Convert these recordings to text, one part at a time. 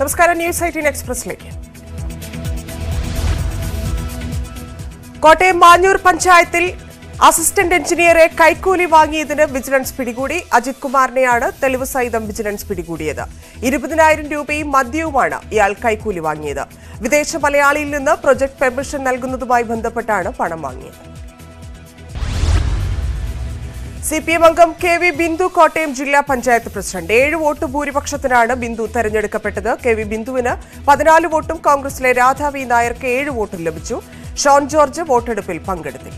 നമസ്കാരം news eighteen എക്സ്പ്രസിലേക്ക് കോട്ടയം മാഞ്ഞൂർ പഞ്ചായത്തിൽ അസിസ്റ്റന്റ് എഞ്ചിനീയറെ കൈക്കൂലി വാങ്ങിയതിന് വിജിലൻസ് പിടികൂടി അജിത് കുമാറിനെയാണ് തെളിവ് സഹിതം വിജിലൻസ് പിടികൂടിയത് ഇരുപതിനായിരം രൂപയും മദ്യവുമാണ് ഇയാൾ കൈക്കൂലി വാങ്ങിയത് വിദേശ മലയാളിയിൽ നിന്ന് പ്രൊജക്ട് പെർമിഷൻ നൽകുന്നതുമായി ബന്ധപ്പെട്ടാണ് പണം വാങ്ങിയത് സി പി എം അംഗം കെ വി ബിന്ദു കോട്ടയം ജില്ലാ പഞ്ചായത്ത് പ്രസിഡന്റ് ഏഴ് വോട്ട് ഭൂരിപക്ഷത്തിനാണ് ബിന്ദു തെരഞ്ഞെടുക്കപ്പെട്ടത് കെ വി ബിന്ദുവിന് പതിനാല് വോട്ടും കോൺഗ്രസിലെ രാധാ വി നായർക്ക് ഏഴ് വോട്ടും ലഭിച്ചു ഷോൺ ജോർജ് വോട്ടെടുപ്പിൽ പങ്കെടുത്തില്ല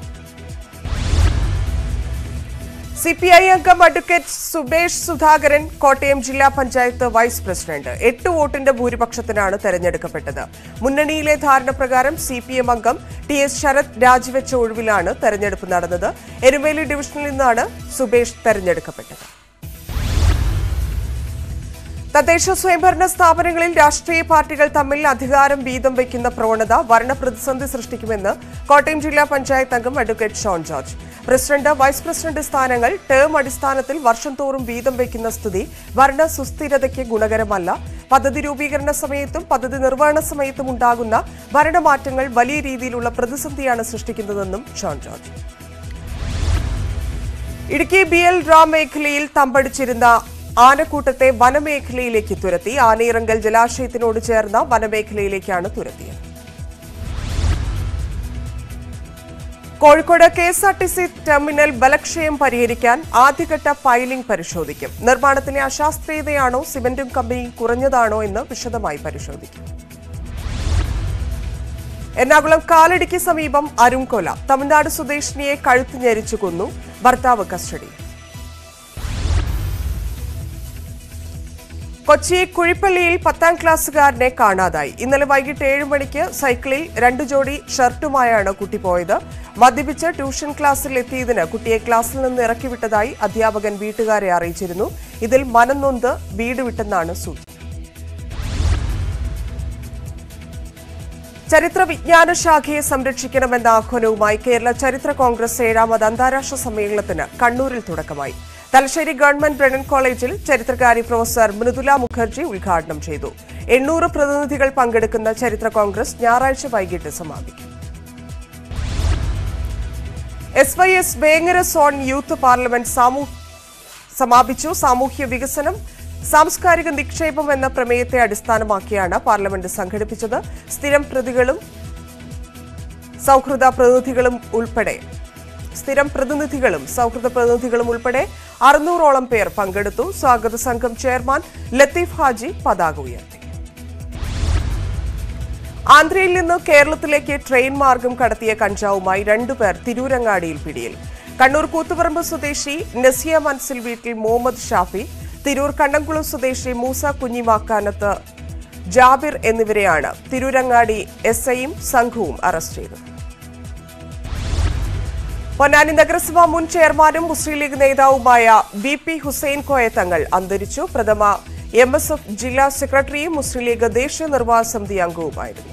സി പി ഐ അംഗം അഡ്വക്കേറ്റ് സുബേഷ് സുധാകരൻ കോട്ടയം ജില്ലാ പഞ്ചായത്ത് വൈസ് പ്രസിഡന്റ് എട്ട് വോട്ടിന്റെ ഭൂരിപക്ഷത്തിനാണ് തെരഞ്ഞെടുക്കപ്പെട്ടത് മുന്നണിയിലെ ധാരണപ്രകാരം സി പി എം അംഗം ടി എസ് ശരത് രാജിവെച്ച ഒഴിവിലാണ് തെരഞ്ഞെടുപ്പ് നടന്നത് എരുമേലി ഡിവിഷനിൽ നിന്നാണ് സുബേഷ് തെരഞ്ഞെടുക്കപ്പെട്ടത് തദ്ദേശ സ്വയംഭരണ സ്ഥാപനങ്ങളിൽ രാഷ്ട്രീയ പാർട്ടികൾ തമ്മിൽ അധികാരം വീതം വയ്ക്കുന്ന പ്രവണത വർണ്ണപ്രതിസന്ധി സൃഷ്ടിക്കുമെന്ന് കോട്ടയം ജില്ലാ പഞ്ചായത്ത് അംഗം advocate Shone George president vice president സ്ഥാനങ്ങൾ ടേം അടിസ്ഥാനത്തിൽ വർഷം തോറും വീതം വയ്ക്കുന്ന സ്ഥിതി ഭരണ സുസ്ഥിരതയ്ക്ക് ഗുണകരമല്ല പദ്ധതി രൂപീകരണ സമയത്തും പദ്ധതി നിർവഹണ സമയത്തും ഉണ്ടാകുന്ന ഭരണമാറ്റങ്ങൾ വലിയ രീതിയിലുള്ള പ്രതിസന്ധിയാണ് സൃഷ്ടിക്കുന്നതെന്നും ഷോൺ ജോർജ് ഇടുക്കി ബി എൽ റാം മേഖലയിൽ തമ്പടിച്ചിരുന്ന ആനക്കൂട്ടത്തെ വനമേഖലയിലേക്ക് തുരത്തി ആനയിറങ്കൽ ജലാശയത്തിനോട് ചേർന്ന വനമേഖലയിലേക്കാണ് തുരത്തിയത് Kozhikode K S R T C terminal ബലക്ഷയം പരിഹരിക്കാൻ ആദ്യഘട്ട പൈലിംഗ് പരിശോധിക്കും നിർമ്മാണത്തിലെ അശാസ്ത്രീയതയാണോ സിമന്റും കമ്പനി കുറഞ്ഞതാണോ എന്ന് വിശദമായി പരിശോധിക്കും എറണാകുളം കാലടിക്ക് സമീപം അരുംകൊല തമിഴ്നാട് സ്വദേശിനിയെ കഴുത്ത് ഞെരിച്ചു കൊന്നു ഭർത്താവ് കസ്റ്റഡി കൊച്ചി കുഴിപ്പള്ളിയിൽ പത്താം ക്ലാസ്സുകാരനെ കാണാതായി ഇന്നലെ വൈകിട്ട് ഏഴ് മണിക്ക് സൈക്കിളിൽ രണ്ടു ജോഡി ഷർട്ടുമായാണ് കുട്ടി പോയത് മദ്യപിച്ച് ട്യൂഷൻ ക്ലാസ്സിൽ എത്തിയതിന് കുട്ടിയെ ക്ലാസ്സിൽ നിന്ന് ഇറക്കിവിട്ടതായി അധ്യാപകൻ വീട്ടുകാരെ അറിയിച്ചിരുന്നു ഇതിൽ മനം നൊന്ത് വീട് വിട്ടെന്നാണ് സൂചന ചരിത്ര വിജ്ഞാന ശാഖയെ സംരക്ഷിക്കണമെന്ന ആഹ്വാനവുമായി കേരള ചരിത്ര കോൺഗ്രസ് ഏഴാമത് അന്താരാഷ്ട്ര സമ്മേളനത്തിന് കണ്ണൂരിൽ തുടക്കമായി തലശ്ശേരി ഗവൺമെന്റ് ബ്രണ്ണൻ കോളേജിൽ ചരിത്രകാരി പ്രൊഫസർ മൃദുല മുഖർജി ഉദ്ഘാടനം ചെയ്തു എണ്ണൂറ് പ്രതിനിധികൾ പങ്കെടുക്കുന്ന ചരിത്ര കോൺഗ്രസ് ഞായറാഴ്ച വൈകിട്ട് സമാപിക്കും S Y S Vengara zone youth parliament സാമൂ സമാപിച്ചു സാമൂഹ്യ വികസനം സാംസ്കാരിക നിക്ഷേപം എന്ന പ്രമേയത്തെ അടിസ്ഥാനമാക്കിയാണ് പാർലമെന്റ് സംഘടിപ്പിച്ചത് സ്ഥിരം പ്രതികളും സൗഹൃദ പ്രതിനിധികളും ഉൾപ്പെടെ സ്ഥിരം പ്രതിനിധികളും സൗഹൃദ പ്രതിനിധികളും ഉൾപ്പെടെ അറുന്നൂറോളം പേർ പങ്കെടുത്തു സ്വാഗത സംഘം ചെയർമാൻ ലത്തീഫ് ഹാജി പതാക ഉയർത്തി ആന്ധ്രയിൽ നിന്ന് കേരളത്തിലേക്ക് ട്രെയിൻ മാർഗം കടത്തിയ കഞ്ചാവുമായി രണ്ടുപേർ തിരൂരങ്ങാടിയിൽ പിടിയിൽ കണ്ണൂർ കൂത്തുപറമ്പ് സ്വദേശി നസിയ മൻസിൽ വീട്ടിൽ മുഹമ്മദ് ഷാഫി തിരൂർ കണ്ണംകുളം സ്വദേശി മൂസ കുഞ്ഞിമാക്കാനത്ത് ജാബിർ എന്നിവരെയാണ് തിരൂരങ്ങാടി എസ് ഐയും സംഘവും അറസ്റ്റ് ചെയ്തത് പൊന്നാനി നഗരസഭ മുൻ ചെയർമാനും മുസ്ലിം ലീഗ് നേതാവുമായ വി പി ഹുസൈൻ കോയ തങ്ങൾ അന്തരിച്ചു പ്രഥമ എം എസ് എഫ് ജില്ലാ സെക്രട്ടറിയും മുസ്ലിം ലീഗ് ദേശീയ നിർവാഹക സമിതി അംഗവുമായിരുന്നു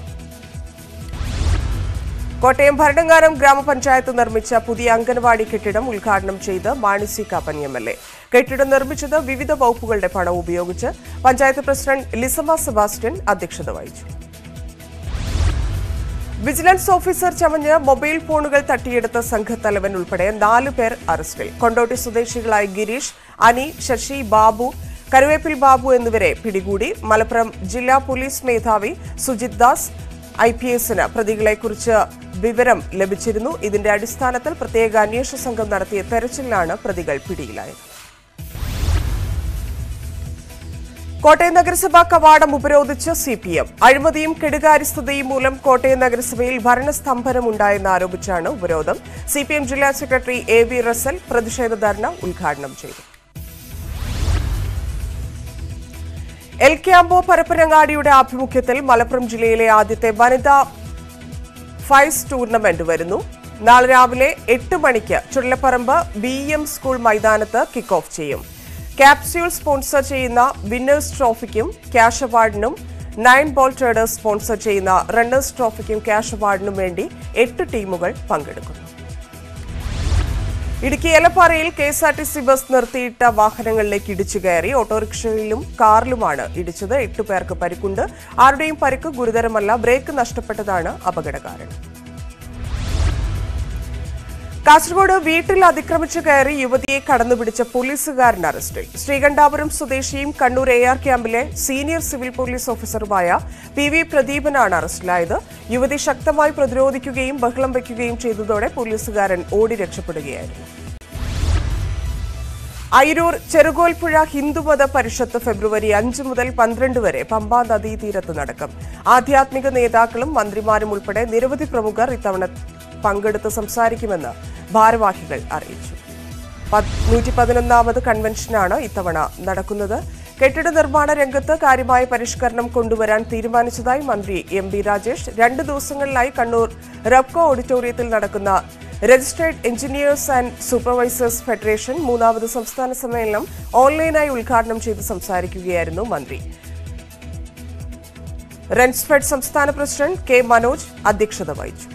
കോട്ടയം ഭരണങ്ങാനം ഗ്രാമപഞ്ചായത്ത് നിർമ്മിച്ച പുതിയ അംഗൻവാടി കെട്ടിടം ഉദ്ഘാടനം ചെയ്ത് Mani C Kappan M L A കെട്ടിടം നിർമ്മിച്ചത് വിവിധ വകുപ്പുകളുടെ പണം ഉപയോഗിച്ച് പഞ്ചായത്ത് പ്രസിഡന്റ് ലിസമ സെബാസ്റ്റ്യൻ അധ്യക്ഷത വഹിച്ചു വിജിലൻസ് ഓഫീസർ ചമഞ്ഞ് മൊബൈൽ ഫോണുകൾ തട്ടിയെടുത്ത സംഘത്തലവൻ ഉൾപ്പെടെ നാലു പേർ അറസ്റ്റിൽ കൊണ്ടോട്ടി സ്വദേശികളായ ഗിരീഷ് അനി ശശി ബാബു കരുവേപ്പിൽ ബാബു എന്നിവരെ പിടികൂടി മലപ്പുറം ജില്ലാ പോലീസ് മേധാവി സുജിത് ദാസ് ഐ പി എസിന് പ്രതികളെക്കുറിച്ച് വിവരം ലഭിച്ചിരുന്നു ഇതിന്റെ അടിസ്ഥാനത്തിൽ പ്രത്യേക അന്വേഷണ സംഘം നടത്തിയ തെരച്ചിലിലാണ് പ്രതികൾ പിടിയിലായത് കോട്ടയം നഗരസഭാ കവാടം ഉപരോധിച്ച് സി പി എം അഴിമതിയും കെടുകാര്യസ്ഥതയും മൂലം കോട്ടയം നഗരസഭയിൽ ഭരണസ്തംഭനമുണ്ടായെന്ന് ആരോപിച്ചാണ് ഉപരോധം സി പി എം ജില്ലാ സെക്രട്ടറി എ വി റസൽ പ്രതിഷേധ ധർണ ഉദ്ഘാടനം ചെയ്തു എൽ ക്യാമ്പോ പരപ്പനങ്ങാടിയുടെ ആഭിമുഖ്യത്തിൽ മലപ്പുറം ജില്ലയിലെ ആദ്യത്തെ വനിതാ ഫൈസ് ടൂർണമെന്റ് വരുന്നു നാളെ രാവിലെ എട്ട് മണിക്ക് ചുടലപ്പറമ്പ് ബി എം സ്കൂൾ മൈതാനത്ത് കിക്ക് ഓഫ് ചെയ്യും ക്യാപ്സ്യൂൾ സ്പോൺസർ ചെയ്യുന്ന വിന്നേഴ്സ് ട്രോഫിക്കും ക്യാഷ് അവാർഡിനും നയൻ ബോൾ ട്രേഡേഴ്സ് സ്പോൺസർ ചെയ്യുന്ന റണ്ണേഴ്സ് ട്രോഫിക്കും ക്യാഷ് അവാർഡിനും വേണ്ടി എട്ട് ടീമുകൾ പങ്കെടുക്കുന്നു ഇടുക്കി ഏലപ്പാറയിൽ K S R T C bus നിർത്തിയിട്ട വാഹനങ്ങളിലേക്ക് ഇടിച്ചു കയറി ഓട്ടോറിക്ഷയിലും കാറിലുമാണ് ഇടിച്ചത് എട്ട് പേർക്ക് പരിക്കുണ്ട് ആരുടെയും പരിക്ക് ഗുരുതരമല്ല ബ്രേക്ക് നഷ്ടപ്പെട്ടതാണ് അപകട കാരണം കാസർഗോഡ് വീട്ടിൽ അതിക്രമിച്ചു കയറി യുവതിയെ കടന്നുപിടിച്ച പോലീസുകാരൻ അറസ്റ്റിൽ ശ്രീകണ്ഠാപുരം സ്വദേശിയും കണ്ണൂർ എ ആർ ക്യാമ്പിലെ സീനിയർ സിവിൽ പോലീസ് ഓഫീസറുമായ പി വി പ്രദീപനാണ് അറസ്റ്റിലായത് യുവതി ശക്തമായി പ്രതിരോധിക്കുകയും ബഹളം വയ്ക്കുകയും ചെയ്തതോടെ പോലീസുകാരൻ ഓടി രക്ഷപ്പെടുകയായിരുന്നു അയിരൂർ ചെറുകോൽപ്പുഴ ഹിന്ദുമത പരിഷത്ത് ഫെബ്രുവരി അഞ്ച് മുതൽ പന്ത്രണ്ട് വരെ പമ്പാ നദീതീരത്ത് നടക്കും ആധ്യാത്മിക നേതാക്കളും മന്ത്രിമാരും ഉൾപ്പെടെ നിരവധി പ്രമുഖർ ഇത്തവണ പങ്കെടുത്ത് സംസാരിക്കുമെന്ന് ഭാരവാഹികൾ അറിയിച്ചു നൂറ്റി പതിനൊന്നാമത് കൺവെൻഷനാണ് ഇത്തവണ നടക്കുന്നത് കെട്ടിട നിർമ്മാണ രംഗത്ത് കാര്യമായ പരിഷ്കരണം കൊണ്ടുവരാൻ തീരുമാനിച്ചതായി മന്ത്രി എം ബി രാജേഷ് രണ്ട് ദിവസങ്ങളിലായി കണ്ണൂർ റബ്കോ ഓഡിറ്റോറിയത്തിൽ നടക്കുന്ന registered engineers and supervisors federation മൂന്നാമത് സംസ്ഥാന സമ്മേളനം ഓൺലൈനായി ഉദ്ഘാടനം ചെയ്ത് സംസാരിക്കുകയായിരുന്നു മന്ത്രി റെൻസ്ഫെഡ് സംസ്ഥാന പ്രസിഡന്റ് കെ മനോജ് അധ്യക്ഷത വഹിച്ചു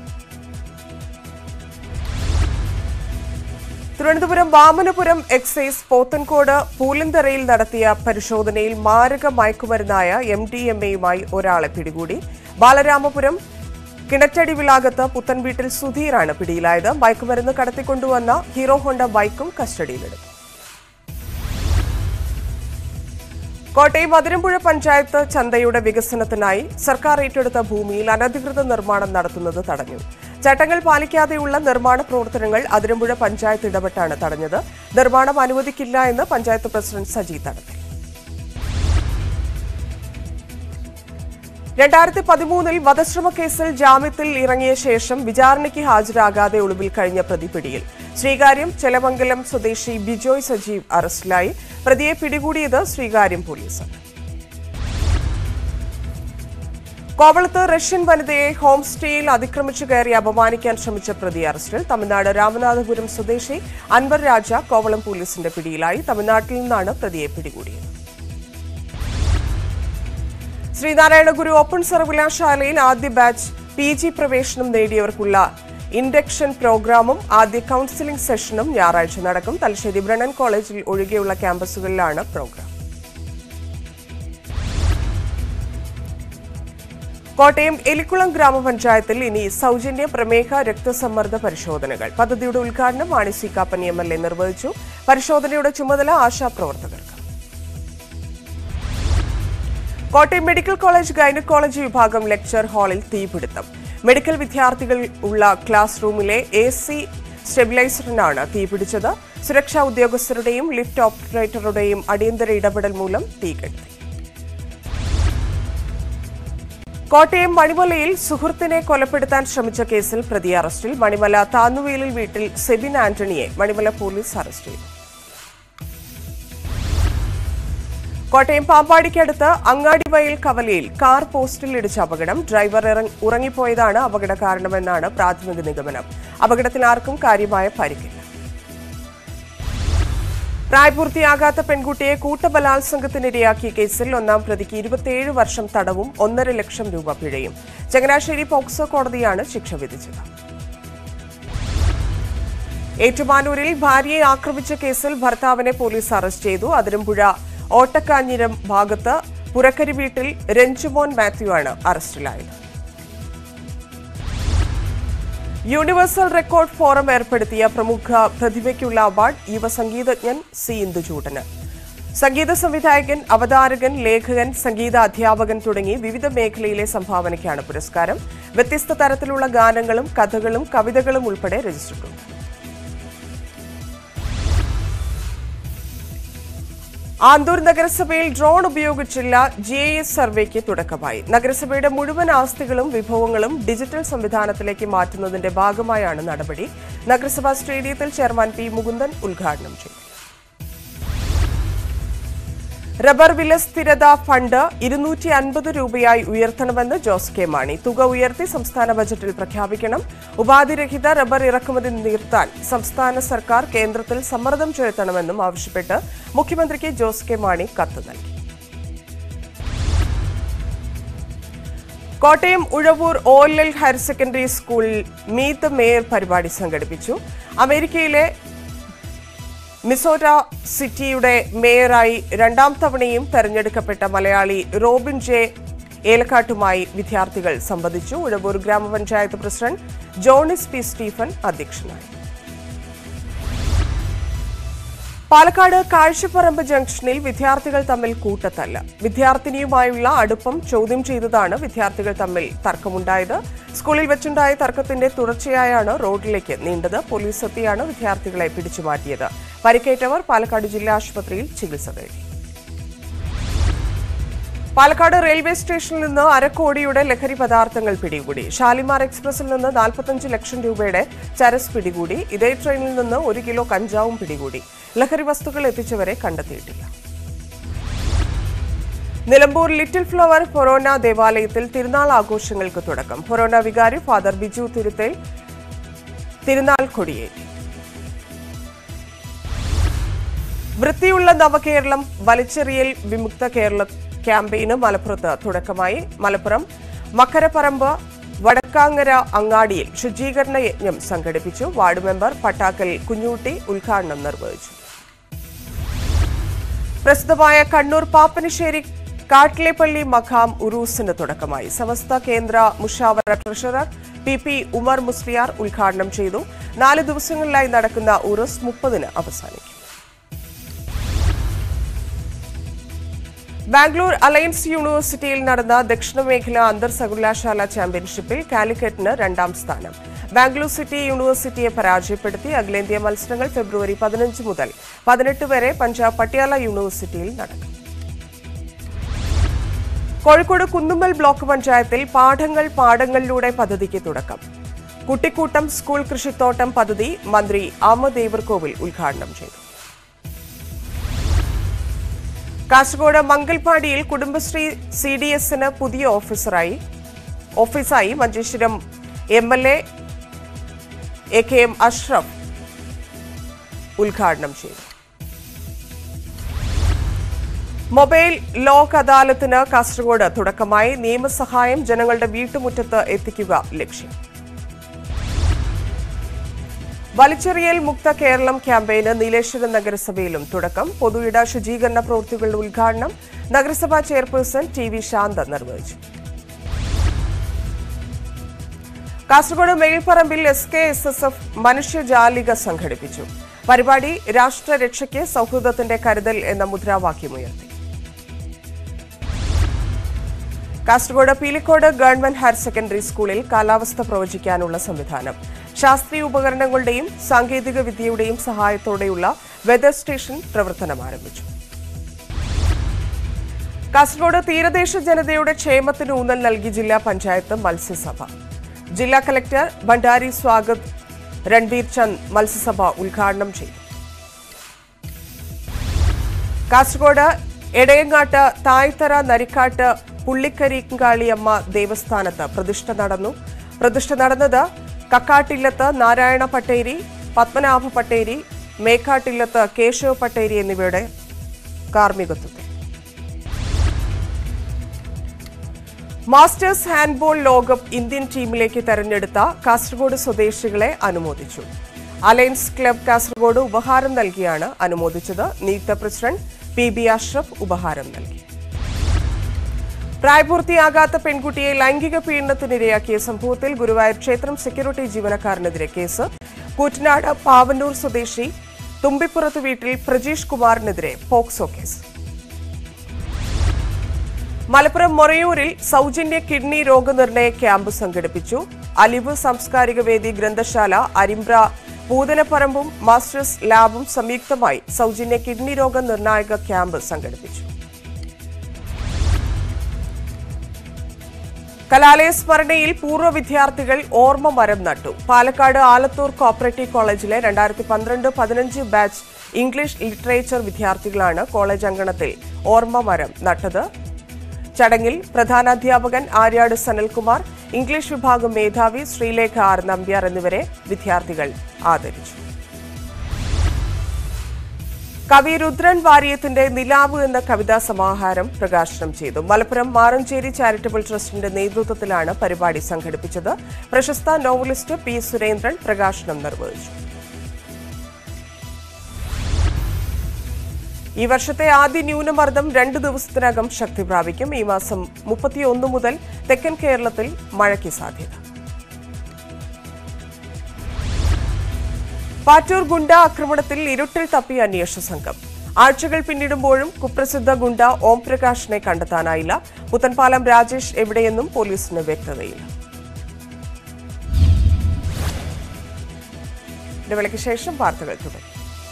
തിരുവനന്തപുരം വാമനപുരം എക്സൈസ് പോത്തൻകോട് പൂലന്തറയിൽ നടത്തിയ പരിശോധനയിൽ മാരക മയക്കുമരുന്നായ എം ഡി എം എയുമായി ഒരാളെ പിടികൂടി ബാലരാമപുരം കിണറ്റടി വിളാകത്ത് പുത്തൻവീട്ടിൽ സുധീറാണ് പിടിയിലായത് മയക്കുമരുന്ന് കടത്തിക്കൊണ്ടുവന്ന ഹീറോ ഹോണ്ട ബൈക്കും കസ്റ്റഡിയിലെടുത്തു കോട്ടയം അതിരമ്പുഴ പഞ്ചായത്ത് ചന്തയുടെ വികസനത്തിനായി സർക്കാർ ഏറ്റെടുത്ത ഭൂമിയിൽ അനധികൃത നിർമ്മാണം നടത്തുന്നത് തടഞ്ഞു ചട്ടങ്ങൾ പാലിക്കാതെയുള്ള നിർമ്മാണ പ്രവർത്തനങ്ങൾ അതിരമ്പുഴ പഞ്ചായത്ത് ഇടപെട്ടാണ് തടഞ്ഞത് നിർമ്മാണം അനുവദിക്കില്ല എന്ന് പഞ്ചായത്ത് പ്രസിഡന്റ് സജി തടത്തി രണ്ടായിരത്തി പതിമൂന്നിൽ വധശ്രമ കേസിൽ ജാമ്യത്തിൽ ഇറങ്ങിയ ശേഷം വിചാരണയ്ക്ക് ഹാജരാകാതെ ഒളിവിൽ കഴിഞ്ഞ പ്രതി പിടിയിൽ ശ്രീകാര്യം ചെലമംഗലം സ്വദേശി ബിജോയ് സജീവ് അറസ്റ്റിലായി പ്രതിയെ പിടികൂടിയത് ശ്രീകാര്യം പോലീസ് കോവളത്ത് റഷ്യൻ വനിതയെ ഹോം സ്റ്റേയിൽ അതിക്രമിച്ചു കയറി അപമാനിക്കാൻ ശ്രമിച്ച പ്രതി അറസ്റ്റിൽ തമിഴ്നാട് രാമനാഥപുരം സ്വദേശി അൻവർ രാജ കോവളം പോലീസിന്റെ പിടിയിലായി തമിഴ്നാട്ടിൽ നിന്നാണ് പ്രതിയെ പിടികൂടിയത് ശ്രീനാരായണ ഗുരു ഓപ്പൺ സർവകലാശാലയിൽ ആദ്യ ബാച്ച് പി ജി പ്രവേശനം നേടിയവർക്കുള്ള ഇൻഡക്ഷൻ പ്രോഗ്രാമും ആദ്യ കൌൺസിലിംഗ് സെഷനും ഞായറാഴ്ച നടക്കും തലശ്ശേരി ബ്രണ്ണൻ കോളേജിൽ ഒഴികെയുള്ള ക്യാമ്പസുകളിലാണ് പ്രോഗ്രാം കോട്ടയം എലിക്കുളം ഗ്രാമപഞ്ചായത്തിൽ ഇനി സൗജന്യ പ്രമേഹ രക്തസമ്മർദ്ദ പരിശോധനകൾ പദ്ധതിയുടെ ഉദ്ഘാടനം മാണി സി കാപ്പനി എം എൽ എ നിർവഹിച്ചു പരിശോധനയുടെ ചുമതല ആശാപ്രവർത്തകർക്ക് കോട്ടയം മെഡിക്കൽ കോളേജ് ഗൈനക്കോളജി വിഭാഗം ലെക്ചർ ഹാളിൽ തീപിടുത്തം മെഡിക്കൽ വിദ്യാർത്ഥികൾ ഉള്ള ക്ലാസ് റൂമിലെ എ സി സ്റ്റെബിലൈസറിനാണ് തീപിടിച്ചത് സുരക്ഷാ ഉദ്യോഗസ്ഥരുടെയും ലിഫ്റ്റ് ഓപ്പറേറ്ററുടെയും അടിയന്തര ഇടപെടൽ മൂലം തീകെട്ടി കോട്ടയം മണിമലയിൽ സുഹൃത്തിനെ കൊലപ്പെടുത്താൻ ശ്രമിച്ച കേസിൽ പ്രതി അറസ്റ്റിൽ മണിമല താന്നുവേലിൽ വീട്ടിൽ സെബിൻ ആന്റണിയെ മണിമല പോലീസ് അറസ്റ്റ് ചെയ്തു കോട്ടയം പാമ്പാടിക്കടുത്ത് അങ്ങാടിവയൽ കവലയിൽ കാർ പോസ്റ്റിൽ ഇടിച്ച അപകടം ഡ്രൈവർ ഇറങ്ങ- ഉറങ്ങിപ്പോയതാണ് അപകട കാരണമെന്നാണ് പ്രാഥമിക നിഗമനം അപകടത്തിൽ ആർക്കും കാര്യമായ പരിക്കില്ല പ്രായപൂർത്തിയാകാത്ത പെൺകുട്ടിയെ കൂട്ടബലാത്സംഗത്തിനിരയാക്കിയ കേസിൽ ഒന്നാം പ്രതിക്ക് ഇരുപത്തിയേഴ് വർഷം തടവും ഒന്നര ലക്ഷം രൂപ പിഴയും ചങ്ങനാശ്ശേരി പോക്സോ കോടതിയാണ് ശിക്ഷ വിധിച്ചത് ഏറ്റുമാനൂരിൽ ഭാര്യയെ ആക്രമിച്ച കേസിൽ ഭർത്താവിനെ പോലീസ് അറസ്റ്റ് ചെയ്തു അതിരമ്പുഴ ഓട്ടക്കാഞ്ഞിരം ഭാഗത്ത് പുറക്കരി വീട്ടിൽ രഞ്ജുമോൻ മാത്യു ആണ് അറസ്റ്റിലായത് യൂണിവേഴ്സൽ റെക്കോർഡ് ഫോറം ഏർപ്പെടുത്തിയ പ്രമുഖ പ്രതിഭയ്ക്കുള്ള അവാർഡ് യുവ സംഗീതജ്ഞൻ സി ഇന്ദുചൂടന് സംഗീത സംവിധായകൻ അവതാരകൻ ലേഖകൻ സംഗീത അധ്യാപകൻ തുടങ്ങി വിവിധ മേഖലയിലെ സംഭാവനയ്ക്കാണ് പുരസ്കാരം വ്യത്യസ്ത തരത്തിലുള്ള ഗാനങ്ങളും കഥകളും കവിതകളും ഉൾപ്പെടെ രചിച്ചിട്ടുണ്ട് ആന്തൂർ നഗരസഭയിൽ ഡ്രോൺ ഉപയോഗിച്ചുള്ള ജി എസ് സർവേക്ക് തുടക്കമായി നഗരസഭയുടെ മുഴുവൻ ആസ്തികളും വിഭവങ്ങളും ഡിജിറ്റൽ സംവിധാനത്തിലേക്ക് മാറ്റുന്നതിന്റെ ഭാഗമായാണ് നടപടി നഗരസഭാ സ്റ്റേഡിയത്തിൽ ചെയർമാൻ പി മുകുന്ദൻ ഉദ്ഘാടനം ചെയ്തു റബ്ബർ വില സ്ഥിരത ഫണ്ട് ഇരുന്നൂറ്റി അൻപത് രൂപയായി ഉയർത്തണമെന്ന് ജോസ് കെ മാണി തുക ഉയർത്തി സംസ്ഥാന ബജറ്റിൽ പ്രഖ്യാപിക്കണം ഉപാധിരഹിത റബ്ബർ ഇറക്കുമതി നിർത്താൻ സംസ്ഥാന സർക്കാർ കേന്ദ്രത്തിൽ സമ്മർദ്ദം ചെലുത്തണമെന്നും ആവശ്യപ്പെട്ട് മുഖ്യമന്ത്രിക്ക് ജോസ് കെ മാണി കത്ത് നൽകി Kottayam Uzhavoor O L L higher secondary സ്കൂളിൽ മീറ്റ് ദ മേയർ പരിപാടി സംഘടിപ്പിച്ചു അമേരിക്കയിലെ മിസോര സിറ്റിയുടെ മേയറായി രണ്ടാം തവണയും തെരഞ്ഞെടുക്കപ്പെട്ട മലയാളി റോബിൻ ജെ ഏലക്കാട്ടുമായി വിദ്യാർത്ഥികൾ സംവദിച്ചു ഉഴവൂർ ഗ്രാമപഞ്ചായത്ത് പ്രസിഡന്റ് ജോണിസ് പി സ്റ്റീഫൻ അധ്യക്ഷനായി പാലക്കാട് കാഴ്ചപ്പറമ്പ് ജംഗ്ഷനിൽ വിദ്യാർത്ഥികൾ തമ്മിൽ കൂട്ടത്തല്ല വിദ്യാർത്ഥിനിയുമായുള്ള അടുപ്പം ചോദ്യം ചെയ്തതാണ് വിദ്യാർത്ഥികൾ തമ്മിൽ തർക്കമുണ്ടായത് സ്കൂളിൽ വെച്ചുണ്ടായ തർക്കത്തിന്റെ തുടർച്ചയായാണ് റോഡിലേക്ക് നീണ്ടത് പോലീസ് എത്തിയാണ് വിദ്യാർത്ഥികളെ പിടിച്ചുമാറ്റിയത് പരിക്കേറ്റവർ പാലക്കാട് ജില്ലാ ആശുപത്രിയിൽ ചികിത്സ തേടി പാലക്കാട് റെയിൽവേ സ്റ്റേഷനിൽ നിന്ന് അരക്കോടിയുടെ ലഹരി പദാർത്ഥങ്ങൾ പിടികൂടി ഷാലിമാർ എക്സ്പ്രസിൽ നിന്ന് നാൽപ്പത്തഞ്ച് ലക്ഷം രൂപയുടെ ചരസ് പിടികൂടി ഇതേ ട്രെയിനിൽ നിന്ന് ഒരു കിലോ കഞ്ചാവും പിടികൂടി ലഹരി വസ്തുക്കൾ എത്തിച്ചവരെ കണ്ടെത്തിയിട്ടില്ല നിലമ്പൂർ ലിറ്റിൽ ഫ്ലവർ ഫൊറോന ദേവാലയത്തിൽ തിരുനാൾ ആഘോഷങ്ങൾക്ക് തുടക്കം ഫൊറോന വികാരി ഫാദർ ബിജു തിരുത്തേൽ തിരുനാൾ കൊടിയേറ്റി വൃത്തിയുള്ള നവകേരളം വലിച്ചെറിയൽ വിമുക്ത കേരള ക്യാമ്പയിന് മലപ്പുറത്ത് തുടക്കമായി മലപ്പുറം മക്കരപ്പറമ്പ് വടക്കാങ്ങര അങ്ങാടിയിൽ ശുചീകരണ യജ്ഞം സംഘടിപ്പിച്ചു വാർഡ് മെമ്പർ പട്ടാക്കൽ കുഞ്ഞൂട്ടി ഉദ്ഘാടനം നിർവഹിച്ചു പ്രസിദ്ധമായ കണ്ണൂർ പാപ്പനശ്ശേരി കാട്ടിലേപ്പള്ളി മഖാം ഉറൂസിന് തുടക്കമായി സമസ്ത കേന്ദ്ര മുഷാവറ treasurer P P Umar Musliyar ഉദ്ഘാടനം ചെയ്തു നാല് ദിവസങ്ങളിലായി നടക്കുന്ന ഉറൂസ് മുപ്പതിന് അവസാനിക്കും ബാംഗ്ലൂർ അലയൻസ് യൂണിവേഴ്സിറ്റിയിൽ നടന്ന ദക്ഷിണമേഖല അന്തർ സർവകലാശാല ചാമ്പ്യൻഷിപ്പിൽ കാലിക്കറ്റിന് രണ്ടാം സ്ഥാനം ബാംഗ്ലൂർ സിറ്റി യൂണിവേഴ്സിറ്റിയെ പരാജയപ്പെടുത്തി അഖിലേന്ത്യാ മത്സരങ്ങൾ ഫെബ്രുവരി പതിനഞ്ച് മുതൽ പതിനെട്ട് വരെ പഞ്ചാബ് പട്യാല യൂണിവേഴ്സിറ്റിയിൽ നടക്കും കോഴിക്കോട് കുന്നുമ്മൽ ബ്ലോക്ക് പഞ്ചായത്തിൽ പാഠങ്ങൾ പാടങ്ങളിലൂടെ പദ്ധതിക്ക് തുടക്കം കുട്ടിക്കൂട്ടം സ്കൂൾ കൃഷിത്തോട്ടം പദ്ധതി മന്ത്രി ആമ ദേവർകോവിൽ ഉദ്ഘാടനം ചെയ്തു കാസർഗോഡ് മംഗൽപാടിയിൽ കുടുംബശ്രീ സി ഡി എസിന് പുതിയ ഓഫീസറായി ഓഫീസായി Manjeshwaram M L A A K M Ashraf ഉദ്ഘാടനം ചെയ്തു മൊബൈൽ ലോക് അദാലത്തിന് കാസർഗോഡ് തുടക്കമായി നിയമസഹായം ജനങ്ങളുടെ വീട്ടുമുറ്റത്ത് എത്തിക്കുക ലക്ഷ്യം വലിച്ചെറിയൽ മുക്ത കേരളം ക്യാമ്പയിന് നീലേശ്വരം നഗരസഭയിലും തുടക്കം പൊതുയിട ശുചീകരണ പ്രവൃത്തികളുടെ ഉദ്ഘാടനം നഗരസഭാ ചെയർപേഴ്സൺ ടി വി ശാന്ത നിർവഹിച്ചു കാസർഗോഡ് മേൽപ്പറമ്പിൽ S K S S F മനുഷ്യജാലിക സംഘടിപ്പിച്ചു പരിപാടി രാഷ്ട്രരക്ഷയ്ക്ക് സൗഹൃദത്തിന്റെ കരുതൽ എന്ന മുദ്രാവാക്യമുയർത്തി Kasaragod Peelikode government higher secondary സ്കൂളിൽ കാലാവസ്ഥ പ്രവചിക്കാനുള്ള സംവിധാനം ശാസ്ത്രീയ ഉപകരണങ്ങളുടെയും സാങ്കേതിക വിദ്യയുടെയും സഹായത്തോടെയുള്ള വെതർ സ്റ്റേഷൻ പ്രവർത്തനം ആരംഭിച്ചു കാസർഗോഡ് തീരദേശ ജനതയുടെ ക്ഷേമത്തിന് ഊന്നൽ നൽകി ജില്ലാ പഞ്ചായത്ത് മത്സ്യസഭ ജില്ലാ കലക്ടർ ഭണ്ഡാരി സ്വാഗത് രൺവീർ ചന്ദ് മത്സ്യസഭ ഉദ്ഘാടനം ചെയ്തു കാസർഗോഡ് എടയങ്ങാട്ട് തായ്തറ നരിക്കാട്ട് പുള്ളിക്കരിങ്കാളിയമ്മ ദേവസ്ഥാനത്ത് പ്രതിഷ്ഠ നടന്നു പ്രതിഷ്ഠ നടന്നത് കക്കാട്ടില്ലത്ത് നാരായണ പട്ടേരി പത്മനാഭ പട്ടേരി മേക്കാട്ടില്ലത്ത് കേശവ പട്ടേരി എന്നിവയുടെ കാർമ്മികത്വത്തിൽ മാസ്റ്റേഴ്സ് ഹാൻഡ്ബോൾ ലോകകപ്പ് ഇന്ത്യൻ ടീമിലേക്ക് തെരഞ്ഞെടുത്ത കാസർഗോഡ് സ്വദേശികളെ അനുമോദിച്ചു അലയൻസ് ക്ലബ് കാസർഗോഡ് ഉപഹാരം നൽകിയാണ് അനുമോദിച്ചത് നിയുക്ത പ്രസിഡന്റ് പി ബി അഷ്റഫ് ഉപഹാരം നൽകി പ്രായപൂർത്തിയാകാത്ത പെൺകുട്ടിയെ ലൈംഗിക പീഡനത്തിനിരയാക്കിയ സംഭവത്തിൽ ഗുരുവായൂർ ക്ഷേത്രം സെക്യൂരിറ്റി ജീവനക്കാരനെതിരെ കേസ് കൂറ്റനാട് പാവന്നൂർ സ്വദേശി തുമ്പിപ്പുറത്ത് വീട്ടിൽ പ്രജീഷ് കുമാറിനെതിരെ പോക്സോ കേസ് മലപ്പുറം മൊറയൂരിൽ സൗജന്യ കിഡ്നി രോഗനിർണയ ക്യാമ്പ് സംഘടിപ്പിച്ചു അലിവ് സാംസ്കാരിക വേദി ഗ്രന്ഥശാല അരിമ്പ്ര പൂതനപ്പറമ്പും മാസ്റ്റേഴ്സ് ലാബും സംയുക്തമായി സൗജന്യ കിഡ്നി രോഗ നിർണായക ക്യാമ്പ് സംഘടിപ്പിച്ചു കലാലയ സ്മരണയിൽ പൂർവ്വ വിദ്യാർത്ഥികൾ ഓർമ്മ മരം നട്ടു പാലക്കാട് ആലത്തൂർ കോപ്പറേറ്റീവ് കോളേജിലെ രണ്ടായിരത്തി പന്ത്രണ്ട് പതിനഞ്ച് ബാച്ച് ഇംഗ്ലീഷ് ലിറ്ററേച്ചർ വിദ്യാർത്ഥികളാണ് കോളേജ് അങ്കണത്തിൽ ഓർമ്മ മരം നട്ടത് ചടങ്ങിൽ പ്രധാനാധ്യാപകൻ ആര്യാട് സനൽകുമാർ ഇംഗ്ലീഷ് വിഭാഗം മേധാവി ശ്രീലേഖ ആർ നമ്പ്യാർ എന്നിവരെ വിദ്യാർത്ഥികൾ ആദരിച്ചു കവി രുദ്രൻ വാര്യത്തിന്റെ നിലാവ് എന്ന കവിതാ സമാഹാരം പ്രകാശനം ചെയ്തു മലപ്പുറം മാറഞ്ചേരി ചാരിറ്റബിൾ ട്രസ്റ്റിന്റെ നേതൃത്വത്തിലാണ് പരിപാടി സംഘടിപ്പിച്ചത് പ്രശസ്ത നോവലിസ്റ്റ് പി സുരേന്ദ്രൻ പ്രകാശനം നിർവഹിച്ചു ഈ വർഷത്തെ ആദ്യ ന്യൂനമർദ്ദം രണ്ട് ദിവസത്തിനകം ശക്തി പ്രാപിക്കും ഈ മാസം മുപ്പത്തിയൊന്ന് മുതൽ തെക്കൻ കേരളത്തിൽ മഴയ്ക്ക് സാധ്യത പാറ്റൂർ ഗുണ്ട ആക്രമണത്തിൽ ഇരുട്ടിൽ തപ്പിയ അന്വേഷണ സംഘം ആഴ്ചകൾ പിന്നിടുമ്പോഴും കുപ്രസിദ്ധ ഗുണ്ട ഓം പ്രകാശിനെ കണ്ടെത്താനായില്ല പുത്തൻപാലം രാജേഷ് എവിടെയെന്നും പോലീസിന് വ്യക്തതയില്ല ഇടവേളയ്ക്ക് ശേഷം വാർത്തകൾ തുടരും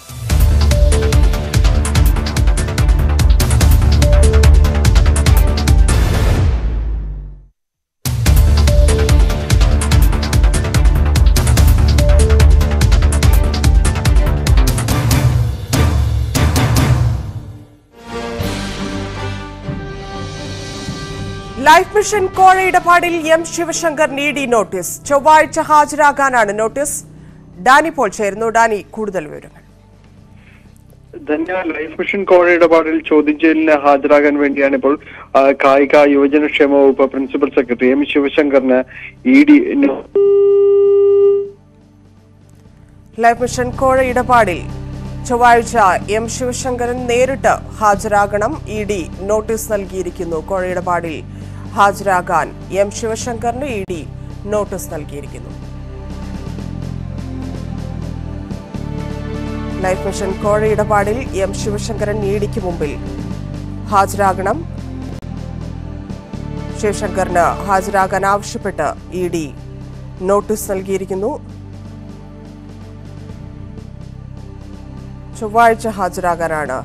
ലൈഫ് മിഷൻ കോഴ ഇടപാടിൽ എം ശിവശങ്കറിന് ഇ ഡി നോട്ടീസ് ചൊവ്വാഴ്ച ഹാജരാകാനാണ് നോട്ടീസ് ഡാനി പോൾ ചേരുന്നു ഡാനി കൂടുതൽ വിവരങ്ങൾ ധന്യ ലൈഫ് മിഷൻ കോഴ ഇടപാടിൽ ചോദ്യം ചെയ്യലിന് ഹാജരാകാൻ വേണ്ടിയാണ് ഇപ്പോൾ ആ, കായിക യുവജനക്ഷേമ വകുപ്പ് പ്രിൻസിപ്പൽ സെക്രട്ടറി എം ശിവശങ്കറിന് ഇ ഡി ലൈഫ് മിഷൻ കോഴ ഇടപാടിൽ ചൊവ്വാഴ്ച എം ശിവശങ്കരൻ നേരിട്ട് ഹാജരാകണം ഇ ഡി നോട്ടീസ് നൽകിയിരിക്കുന്നു കോഴ ഇടപാടിൽ ഹാജരാകാൻ എം ശിവശങ്കറിന് ഇ ഡി നോട്ടീസ് നൽകിയിരിക്കുന്നു ലൈഫ് മിഷൻ കോഴ ഇടപാടിൽ എം ശിവശങ്കരൻ ഇ ഡിക്ക് മുമ്പിൽ ഹാജരാകണം ശിവശങ്കറിന് ഹാജരാകാൻ ആവശ്യപ്പെട്ട് ഇ ഡി നോട്ടീസ് നൽകിയിരിക്കുന്നു ചൊവ്വാഴ്ച ഹാജരാകാനാണ്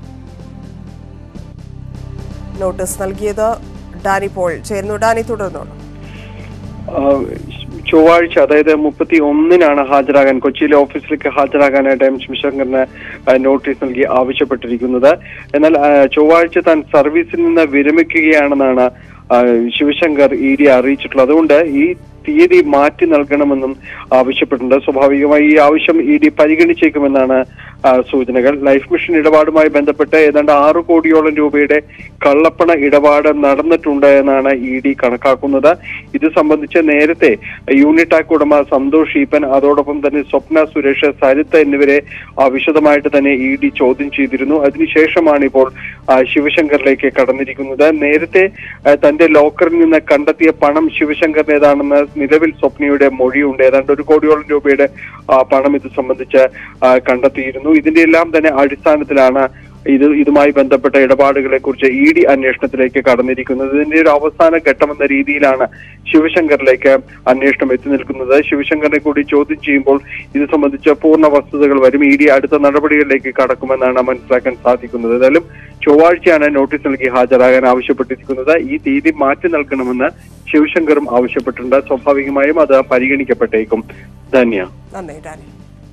നോട്ടീസ് നൽകിയത് ഡാനി പോൾ ചേർന്നു ഡാനി തുടർന്നോളൂ ആ, ചൊവ്വാഴ്ച അതായത് മുപ്പത്തി ഒന്നിനാണ് ഹാജരാകാൻ കൊച്ചിയിലെ ഓഫീസിലേക്ക് ഹാജരാകാനായിട്ട് എം ശിവശങ്കറിന് ആ, നോട്ടീസ് നൽകി ആവശ്യപ്പെട്ടിരിക്കുന്നത് എന്നാൽ ആ, ചൊവ്വാഴ്ച താൻ സർവീസിൽ നിന്ന് വിരമിക്കുകയാണെന്നാണ് ആ, ശിവശങ്കർ ഇ ഡി അറിയിച്ചിട്ടുള്ളത് അതുകൊണ്ട് ഈ തീയതി മാറ്റി നൽകണമെന്നും ആവശ്യപ്പെട്ടിട്ടുണ്ട് സ്വാഭാവികമായി ഈ ആവശ്യം ഇ ഡി പരിഗണിച്ചേക്കുമെന്നാണ് ആ, സൂചനകൾ ലൈഫ് മിഷൻ ഇടപാടുമായി ബന്ധപ്പെട്ട് ഏതാണ്ട് ആറു കോടിയോളം രൂപയുടെ കള്ളപ്പണ ഇടപാട് നടന്നിട്ടുണ്ട് എന്നാണ് ഇ ഡി കണക്കാക്കുന്നത് ഇത് സംബന്ധിച്ച് നേരത്തെ യൂണിടാക് ഉടമ സന്തോഷ് ഈപ്പൻ അതോടൊപ്പം തന്നെ സ്വപ്ന സുരേഷ് സരിത്ത എന്നിവരെ ആ, വിശദമായിട്ട് തന്നെ ഇ ഡി ചോദ്യം ചെയ്തിരുന്നു അതിനുശേഷമാണ് ഇപ്പോൾ ആ, ശിവശങ്കറിലേക്ക് കടന്നിരിക്കുന്നത് നേരത്തെ ആ, തന്റെ ലോക്കറിൽ നിന്ന് കണ്ടെത്തിയ പണം ശിവശങ്കറിനേതാണെന്ന് നിലവിൽ സ്വപ്നയുടെ മൊഴിയുണ്ട് ഏതാണ്ട് ഒരു കോടിയോളം രൂപയുടെ ആ, പണം ഇത് സംബന്ധിച്ച് ആ, കണ്ടെത്തിയിരുന്നു ഇതിന്റെ എല്ലാം തന്നെ അടിസ്ഥാനത്തിലാണ് ഇത് ഇതുമായി ബന്ധപ്പെട്ട ഇടപാടുകളെ കുറിച്ച് ഇ ഡി അന്വേഷണത്തിലേക്ക് കടന്നിരിക്കുന്നത് ഇതിന്റെ ഒരു അവസാന ഘട്ടമെന്ന രീതിയിലാണ് ശിവശങ്കറിലേക്ക് അന്വേഷണം എത്തി നിൽക്കുന്നത് ശിവശങ്കറിനെ കൂടി ചോദ്യം ചെയ്യുമ്പോൾ ഇത് സംബന്ധിച്ച പൂർണ്ണ വസ്തുതകൾ വരും ഇ ഡി അടുത്ത നടപടികളിലേക്ക് കടക്കുമെന്നാണ് മനസ്സിലാക്കാൻ സാധിക്കുന്നത് ഏതായാലും ചൊവ്വാഴ്ചയാണ് നോട്ടീസ് നൽകി ഹാജരാകാൻ ആവശ്യപ്പെട്ടിരിക്കുന്നത് ഈ തീയതി മാറ്റി നൽകണമെന്ന് ശിവശങ്കറും ആവശ്യപ്പെട്ടിട്ടുണ്ട് സ്വാഭാവികമായും അത് പരിഗണിക്കപ്പെട്ടേക്കും ധന്യ നന്ദി ഡാനി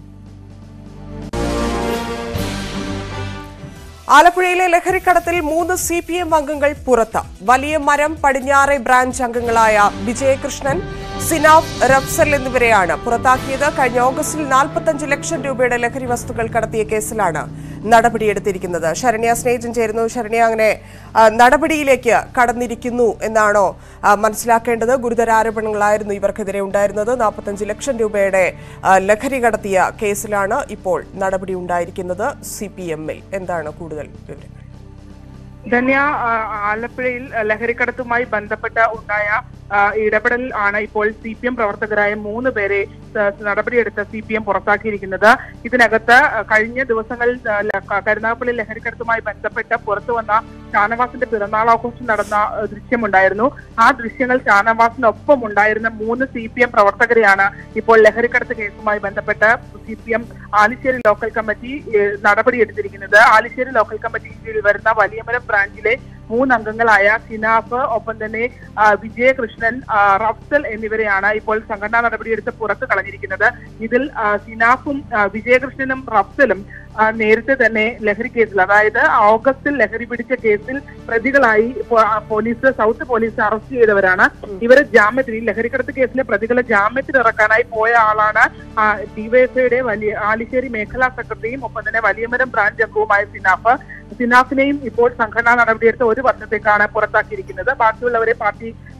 ആലപ്പുഴയിലെ ലഹരിക്കടത്തിൽ മൂന്ന് സി പി എം അംഗങ്ങൾ പുറത്ത് വലിയ മരം പടിഞ്ഞാറെ ബ്രാഞ്ച് അംഗങ്ങളായ വിജയകൃഷ്ണൻ സിനാബ് റഫ്സൽ എന്നിവരെയാണ് പുറത്താക്കിയത് കഴിഞ്ഞ ഓഗസ്റ്റിൽ നാൽപ്പത്തഞ്ച് ലക്ഷം രൂപയുടെ ലഹരി വസ്തുക്കൾ കടത്തിയ കേസിലാണ് നടപടിയെടുത്തിരിക്കുന്നത് ശരണ്യ സ്നേജൻ ചേരുന്നു ശരണ്യ അങ്ങനെ ആ, നടപടിയിലേക്ക് കടന്നിരിക്കുന്നു എന്നാണോ ആ, മനസ്സിലാക്കേണ്ടത് ഗുരുതര ആരോപണങ്ങളായിരുന്നു ഇവർക്കെതിരെ ഉണ്ടായിരുന്നത് നാൽപ്പത്തഞ്ച് ലക്ഷം രൂപയുടെ ആ, ലഹരി കടത്തിയ കേസിലാണ് ഇപ്പോൾ നടപടി ഉണ്ടായിരിക്കുന്നത് സി പി എമ്മിൽ എന്താണ് കൂടുതൽ വിവരങ്ങൾ ധന്യ ആ, ആലപ്പുഴയിൽ ലഹരിക്കടത്തുമായി ബന്ധപ്പെട്ട് ഉണ്ടായ ആ, ഇടപെടൽ ആണ് ഇപ്പോൾ സി പി എം പ്രവർത്തകരായ മൂന്ന് പേരെ ആ, നടപടിയെടുത്ത സി പി എം പുറത്താക്കിയിരിക്കുന്നത് ഇതിനകത്ത് ആ, കഴിഞ്ഞ ദിവസങ്ങളിൽ ആ, ല- ക- കരുനാഗപ്പള്ളി ലഹരിക്കടത്തുമായി ബന്ധപ്പെട്ട് പുറത്തു വന്ന ഷാനവാസിന്റെ പിറന്നാൾ ആഘോഷം നടന്ന ആ, ദൃശ്യമുണ്ടായിരുന്നു ആ ദൃശ്യങ്ങൾ ഷാനവാസിനൊപ്പം ഉണ്ടായിരുന്ന മൂന്ന് സി പി എം പ്രവർത്തകരെയാണ് ഇപ്പോൾ ലഹരിക്കടത്ത് കേസുമായി ബന്ധപ്പെട്ട് C P M Alissery local committee ഏ, നടപടിയെടുത്തിരിക്കുന്നത് ആലിശ്ശേരി ലോക്കൽ കമ്മിറ്റിയിൽ വരുന്ന വലിയമരം ബ്രാഞ്ചിലെ മൂന്ന് അംഗങ്ങളായ സിനാഫ് ഒപ്പം തന്നെ ആ, വിജയകൃഷ്ണൻ ആ, റഫ്സൽ എന്നിവരെയാണ് ഇപ്പോൾ സംഘടനാ നടപടിയെടുത്ത് പുറത്ത് കളഞ്ഞിരിക്കുന്നത് ഇതിൽ ആ, സിനാഫും ആ, വിജയകൃഷ്ണനും റഫ്സലും ആ, നേരത്തെ തന്നെ ലഹരി കേസിൽ അതായത് ഓഗസ്റ്റിൽ ലഹരി പിടിച്ച കേസിൽ പ്രതികളായി പോ- ആ, പോലീസ് സൗത്ത് പോലീസ് അറസ്റ്റ് ചെയ്തവരാണ് ഇവര് ജാമ്യത്തിൽ ഈ ലഹരിക്കടത്ത് കേസിലെ പ്രതികളെ ജാമ്യത്തിൽ ഇറക്കാനായി പോയ ആളാണ് ആ, ഡിവൈഎഫ്ഐയുടെ വലിയ ആലിശ്ശേരി മേഖലാ സെക്രട്ടറിയും ഒപ്പം തന്നെ വലിയമരം ബ്രാഞ്ച് അംഗവുമായ സിനാഫ് സിനാഫിനെയും ഇപ്പോൾ സംഘടനാ നടപടിയെടുത്ത് ഒരു വർഷത്തേക്കാണ് പുറത്താക്കിയിരിക്കുന്നത് ബാക്കിയുള്ളവരെ പാർട്ടി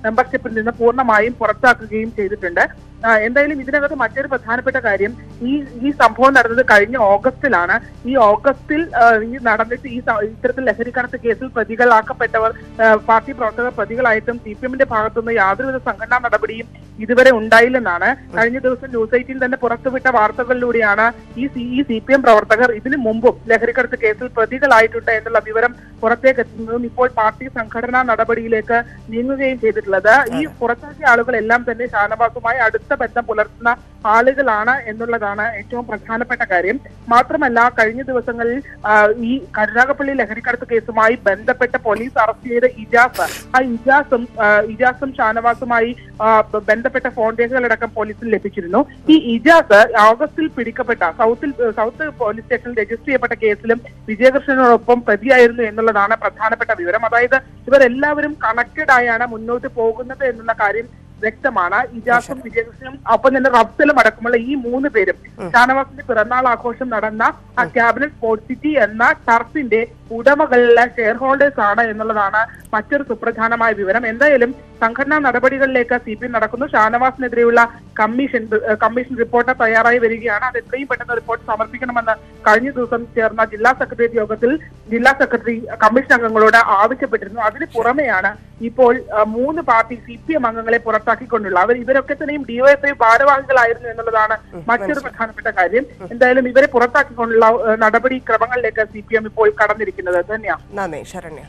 മെമ്പർഷിപ്പിൽ നിന്ന് പൂർണ്ണമായും പുറത്താക്കുകയും ചെയ്തിട്ടുണ്ട് ആ, എന്തായാലും ഇതിനകത്ത് മറ്റൊരു പ്രധാനപ്പെട്ട കാര്യം ഈ ഈ സംഭവം നടന്നത് കഴിഞ്ഞ ഓഗസ്റ്റിലാണ് ഈ ഓഗസ്റ്റിൽ ആ, ഈ നടന്നിട്ട് ഈ സ- ഇത്തരത്തിൽ ലഹരിക്കടത്ത് കേസിൽ പ്രതികളാക്കപ്പെട്ടവർ ആ, പാർട്ടി പ്രവർത്തകർ പ്രതികളായിട്ടും സി പി എമ്മിന്റെ ഭാഗത്തുനിന്ന് യാതൊരുവിധ സംഘടനാ നടപടിയും ഇതുവരെ ഉണ്ടായില്ലെന്നാണ് കഴിഞ്ഞ ദിവസം ന്യൂസ് എയ്റ്റീൻ തന്നെ പുറത്തുവിട്ട വാർത്തകളിലൂടെയാണ് ഈ സി ഈ സി പി എം പ്രവർത്തകർ ഇതിനു മുമ്പും ലഹരിക്കടത്ത് കേസിൽ പ്രതികളായിട്ടുണ്ട് എന്നുള്ള വിവരം പുറത്തേക്ക് എത്തുന്നതും ഇപ്പോൾ പാർട്ടി സംഘടനാ നടപടിയിലേക്ക് നീങ്ങുകയും ചെയ്തിട്ടുള്ളത് ഈ പുറത്താക്കിയ ആളുകളെല്ലാം തന്നെ ഷാനവാസുമായി അടുത്ത ബന്ധം പുലർത്തുന്ന ആളുകളാണ് എന്നുള്ളതാണ് ഏറ്റവും പ്രധാനപ്പെട്ട കാര്യം മാത്രമല്ല കഴിഞ്ഞ ദിവസങ്ങളിൽ ആ, ഈ കരുനാഗപ്പള്ളി ലഹരിക്കടത്ത് കേസുമായി ബന്ധപ്പെട്ട പോലീസ് അറസ്റ്റ് ചെയ്ത ഇജാസ് ആ ഇജാസും ആ, ഇജാസും ഷാനവാസുമായി ആ, ബ- ബന്ധപ്പെട്ട ഫോൺ രേഖകളടക്കം പോലീസിന് ലഭിച്ചിരുന്നു ഈ ഇജാസ് ഓഗസ്റ്റിൽ പിടിക്കപ്പെട്ട സൗത്തിൽ സൗത്ത് പോലീസ് സ്റ്റേഷനിൽ രജിസ്റ്റർ ചെയ്യപ്പെട്ട കേസിലും വിജയകൃഷ്ണനോടൊപ്പം പ്രതിയായിരുന്നു എന്നുള്ളതാണ് പ്രധാനപ്പെട്ട വിവരം അതായത് ഇവരെല്ലാവരും കണക്റ്റഡ് ആയാണ് മുന്നോട്ട് പോകുന്നത് എന്നുള്ള കാര്യം വ്യക്തമാണ് ഇജാസും വിജയകൃഷ്ണനും ഒപ്പം തന്നെ റബ്സലും അടക്കമുള്ള ഈ മൂന്ന് പേരും ഷാനവാസിന്റെ പിറന്നാൾ ആഘോഷം നടന്ന ആ ക്യാബിനറ്റ് സ്പോർട്സ് സിറ്റി എന്ന ടർഫിന്റെ ഉടമകളിലെ ഷെയർ ഹോൾഡേഴ്സ് ആണ് എന്നുള്ളതാണ് മറ്റൊരു സുപ്രധാനമായ വിവരം എന്തായാലും സംഘടനാ നടപടികളിലേക്ക് സി പി എം നടക്കുന്നു ഷാനവാസിനെതിരെയുള്ള കമ്മീഷൻ ഏഹ് കമ്മീഷൻ റിപ്പോർട്ട് തയ്യാറായി വരികയാണ് അത് എത്രയും പെട്ടെന്ന് റിപ്പോർട്ട് സമർപ്പിക്കണമെന്ന് കഴിഞ്ഞ ദിവസം ചേർന്ന ജില്ലാ സെക്രട്ടേറിയറ്റ് യോഗത്തിൽ ജില്ലാ സെക്രട്ടറി കമ്മീഷൻ അംഗങ്ങളോട് ആവശ്യപ്പെട്ടിരുന്നു അതിന് പുറമെയാണ് ഇപ്പോൾ ആ, മൂന്ന് പാർട്ടി സി പി എം അംഗങ്ങളെ പുറത്താക്കിക്കൊണ്ടുള്ള അവർ ഇവരൊക്കെ തന്നെയും ഡിവൈഎഫ്ഐ ഭാരവാഹികളായിരുന്നു എന്നുള്ളതാണ് മറ്റൊരു പ്രധാനപ്പെട്ട കാര്യം എന്തായാലും ഇവരെ പുറത്താക്കിക്കൊണ്ടുള്ള ഏഹ്, നടപടി ക്രമങ്ങളിലേക്ക് സി പി എം ഇപ്പോൾ കടന്നിരിക്കുന്നത് തന്നെയാണ് നന്ദി ശരണ്യ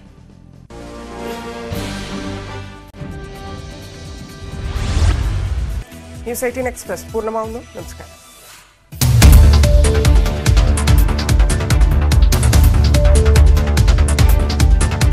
ന്യൂസ് എയ്റ്റീൻ എക്സ്പ്രസ് പൂർണ്ണമാവുന്നു നമസ്കാരം